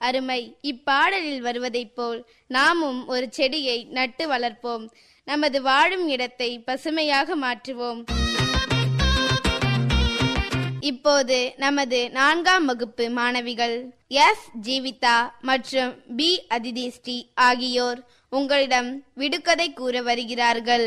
அருமை இப்பாடலில் வருவதைப் போல் நாமும் ஒரு செடியை நட்டு வளர்ப்போம் நமது வாழும் இடத்தை பசுமையாக மாற்றுவோம் இப்போது நமது நான்காம் வகுப்பு மாணவிகள் எஸ் ஜீவிதா மற்றும் பி அதிதி ஸ்ரீ ஆகியோர் உங்களிடம் விடுகதை கூற வருகிறார்கள்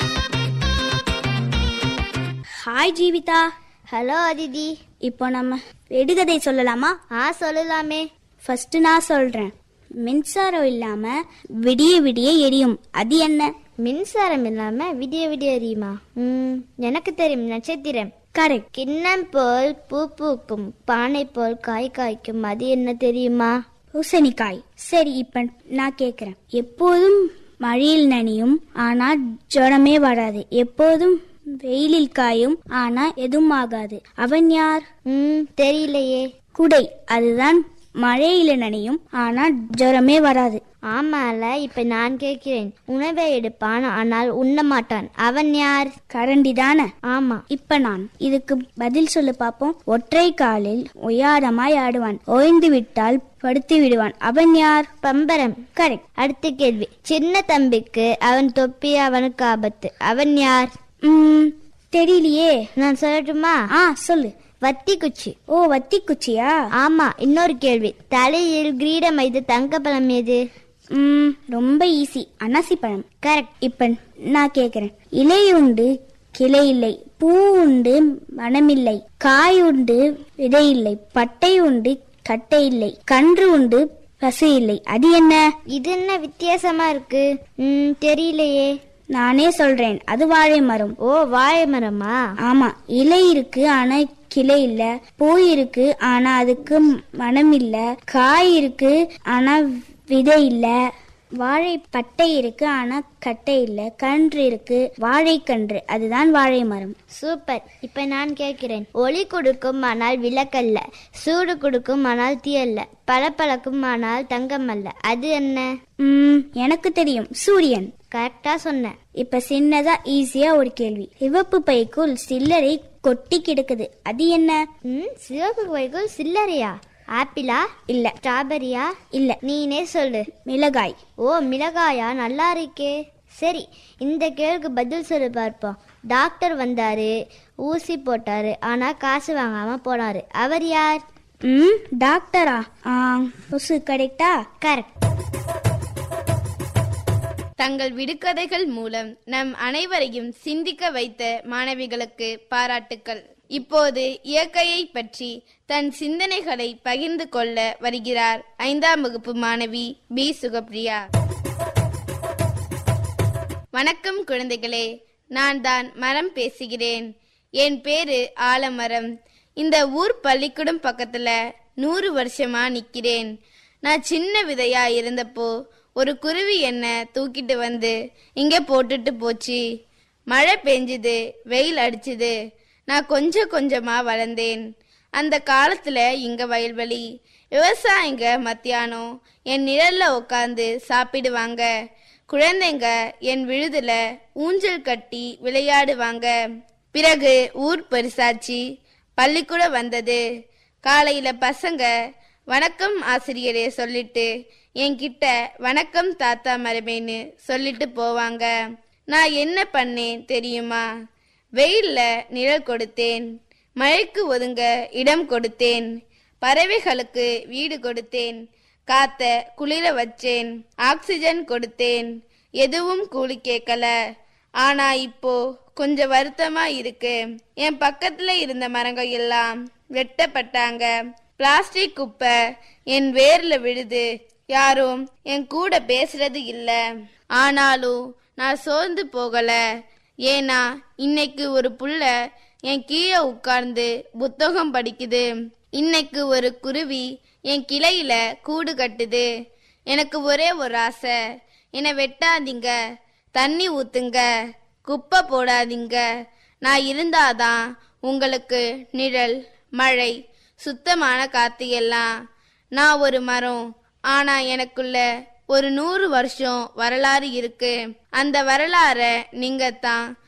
ஹாய் ஜீவிதா ஹலோ அதிதி இப்போ நம்ம விடுகதை சொல்லலாமா ஆ சொல்லலாமே ஃபர்ஸ்ட் நான் சொல்றேன் மின்சாரம் இல்லாம விடிய விடிய எரியும் அது என்ன மின்சாரம் இல்லாம விடிய விடிய எரியுமா ம் எனக்கு தெரியும் நட்சத்திரம் கரெக்ட் கிண்ணம் போல் பூ பூக்கும் பானை போல் காய் காய்க்கும் அது என்ன தெரியுமா பூசணிக்காய் சரி இப்ப நான் கேக்குறேன் எப்போதும் மழையில் நனையும் ஆனா ஜுரமே வராது எப்போதும் வெயிலில் காயும் ஆனா எதுவும் ஆகாது அவன் யார் ம் தெரியலையே குடை அதுதான் மழையில நனையும் ஆனா ஜுரமே வராது ஆமால இப்ப நான் கேட்கிறேன் உணவை எடுப்பான் ஆனால் உண்ண மாட்டான் அவன் யார் கரண்டி தானே ஆமா இப்ப நான் இதுக்கு பதில் சொல்லு பாப்போம் ஒற்றை காலில் உயாரமாய் ஆடுவான் ஓய்ந்து விட்டால் படுத்து விடுவான் அவன் யார் பம்பரம் கரெக்ட் அடுத்த கேள்வி சின்ன தம்பிக்கு அவன் தொப்பி அவனுக்கு ஆபத்து அவன் யார் ம் தெரியலையே நான் சொல்லட்டுமா ஆ சொல்லு வத்தி குச்சி ஓ வத்தி குச்சியா ஆமா இன்னொரு கேள்வி தலையில் கிரீடம் வைத்த தங்கப்பழம் எது ம் ரொம்ப ஈஸி அன்னாசி பழம் கரெக்ட் இப்ப நான் கேக்குறேன் இலை உண்டு கிளை இல்லை பூ உண்டு மனமில்லை காய் உண்டு விதை இல்லை பட்டை உண்டு கட்டை இல்லை கன்று உண்டு பசு இல்லை அது என்ன இது என்ன வித்தியாசமா இருக்கு ம் தெரியலையே நானே சொல்றேன் அது வாழை மரம் ஓ வாழை மரமா ஆமா இலை இருக்கு ஆனா கிளை இல்ல பூ இருக்கு ஆனா அதுக்கு மனம் இல்ல காய் இருக்கு ஆனா விதை இல்ல வாழை பட்டை இருக்கு ஆனா கட்டை இல்ல கன்று இருக்கு வாழைக்கன்று அதுதான் வாழை மரம் சூப்பர் இப்ப நான் கேட்கிறேன் ஒளி கொடுக்கும் ஆனால் விளக்கல்ல சூடு கொடுக்கும் ஆனால் தீயல்ல பளபளக்கும் ஆனால் தங்கம் அல்ல அது என்ன ம் எனக்கு தெரியும் சூரியன் கரெக்டா சொன்ன இப்ப சின்னதா ஈஸியா ஒரு கேள்வி சிவப்பு பைக்குள் சில்லறை கொட்டி கிடக்குது அது என்ன ம் சிவப்பு வைகோல் சில்லறையா ஆப்பிளா இல்ல ஸ்ட்ராபெரியா இல்ல நீனே சொல்லு மிளகாய் ஓ மிளகாயா நல்லா இருக்கே சரி இந்த கேள்விக்கு பதில் சொல்லு பார்ப்போம் டாக்டர் வந்தாரு ஊசி போட்டாரு ஆனா காசு வாங்காம போனாரு அவர் யார் ம் டாக்டரா ஆ கொசு கரெக்டா கரெக்ட் தங்கள் விடுகதைகள் மூலம் நம் அனைவரையும் சிந்திக்க வைத்த மாணவிகளுக்கு பாராட்டுக்கள் இப்போது இயற்கையை பற்றி தன் சிந்தனைகளை பகிர்ந்து கொள்ள வருகிறார் ஐந்தாம் வகுப்பு மாணவி பி சுகப்ரியா வணக்கம் குழந்தைகளே நான் தான் மரம் பேசுகிறேன் என் பேரு ஆலமரம் இந்த ஊர் பள்ளிக்கூடம் பக்கத்துல நூறு வருஷமா நிக்கிறேன் நான் சின்ன விதையா இருந்தப்போ ஒரு குருவி என்ன தூக்கிட்டு வந்து இங்க போட்டுட்டு போச்சு மழை பெஞ்சுது வெயில் அடிச்சுது நான் கொஞ்சம் கொஞ்சமா வளர்ந்தேன் அந்த காலத்துல இங்க வயல்வெளி விவசாயிங்க மத்தியானம் என் நிழல்ல உட்காந்து சாப்பிடுவாங்க குழந்தைங்க என் விழுதுல ஊஞ்சல் கட்டி விளையாடுவாங்க பிறகு ஊர் பெருசாச்சு பள்ளிக்கூடம் வந்தது காலையில பசங்க வணக்கம் ஆசிரியரே சொல்லிட்டு என்கிட்ட வணக்கம் தாத்தா மரமேன்னு சொல்லிட்டு போவாங்க நான் என்ன பண்ணேன் தெரியுமா வெயில்ல நிழல் கொடுத்தேன் மழைக்கு ஒதுங்க இடம் கொடுத்தேன் பறவைகளுக்கு வீடு கொடுத்தேன் காத்த குளிர வச்சேன் ஆக்சிஜன் கொடுத்தேன் எதுவும் கூலி கேட்கல ஆனா இப்போ கொஞ்சம் வருத்தமா இருக்கு என் பக்கத்துல இருந்த மரங்கள் எல்லாம் வெட்டப்பட்டாங்க பிளாஸ்டிக் குப்பை என் வேர்ல விழுது யாரும் என் கூட பேசுறது இல்ல ஆனாலும் நான் சோர்ந்து போகல ஏன்னா இன்னைக்கு ஒரு புள்ள என் கீழே உட்கார்ந்து புத்தகம் படிக்குது இன்னைக்கு ஒரு குருவி என் கிளையில கூடு கட்டுது எனக்கு ஒரே ஒரு ஆசை என்னை வெட்டாதீங்க தண்ணி ஊத்துங்க குப்பை போடாதீங்க நான் இருந்தாதான் உங்களுக்கு நிழல் மழை சுத்தமான காத்து எல்லாம் நான் ஒரு மரம் ஆனா எனக்குள்ள ஒரு நூறு வருஷம் வரலாறு இருக்கு அந்த வரலாற நீங்க தான்